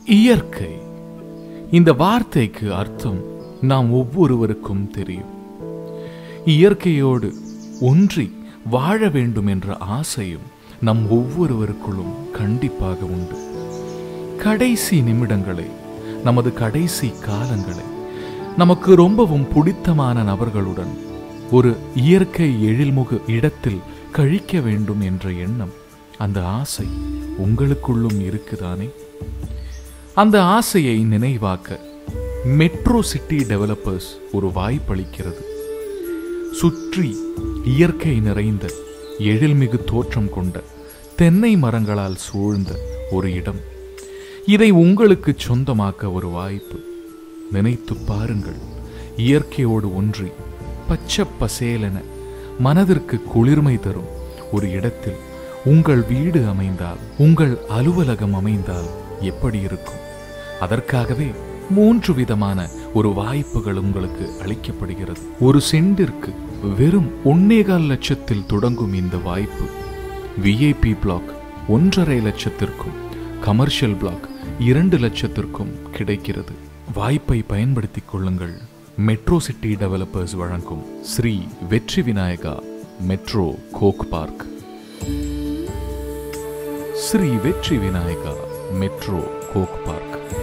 இயற்கை இந்த வார்த்தைக்கு அர்த்தம் நாம் ஒவ்வொருவருக்கும் தெரியும் இயற்கையோடு ஒன்றி வாழ வேண்டும் என்ற ஆசையும் நம் ஒவ்வொருவருக்குள்ளும் கண்டிப்பாக உண்டு கடைசி நிமிடங்களை நமது கடைசி காலங்களை நமக்கு ரொம்பவும் பிடித்தமான நபர்களுடன் ஒரு இயற்கை எழில்முக இடத்தில் கழிக்க வேண்டும் என்ற எண்ணம் அந்த ஆசை உங்களுக்குள்ளும் இருக்குதானே அந்த ஆசையை நினைவாக்க மெட்ரோ சிட்டி டெவலப்பர்ஸ் ஒரு வாய்ப்பளிக்கிறது சுற்றி இயற்கை நிறைந்த எழில்மிகு தோற்றம் கொண்ட தென்னை மரங்களால் சூழ்ந்த ஒரு இடம் இதை உங்களுக்கு சொந்தமாக்க ஒரு வாய்ப்பு நினைத்து பாருங்கள் இயற்கையோடு ஒன்றி பச்சை பசேலென மனதிற்கு குளிர்மை தரும் ஒரு இடத்தில் உங்கள் வீடு அமைந்தால் உங்கள் அலுவலகம் அமைந்தால் எப்படி இருக்கும் அதற்காகவே மூன்று விதமான ஒரு வாய்ப்புகள் உங்களுக்கு அளிக்கப்படுகிறது ஒரு சென்டிற்கு வெறும் ஒன்னேகால் லட்சத்தில் தொடங்கும் இந்த வாய்ப்பு விஐபி பிளாக் ஒன்றரை லட்சத்திற்கும் கமர்ஷியல் பிளாக் இரண்டு லட்சத்திற்கும் கிடைக்கிறது வாய்ப்பை பயன்படுத்திக் கொள்ளுங்கள் மெட்ரோ சிட்டி டெவலப்பர்ஸ் வழங்கும் ஸ்ரீ வெற்றி விநாயகா மெட்ரோ கோக் பார்க் ஸ்ரீ வெற்றி விநாயகா மெட்ரோ கோக் பார்க்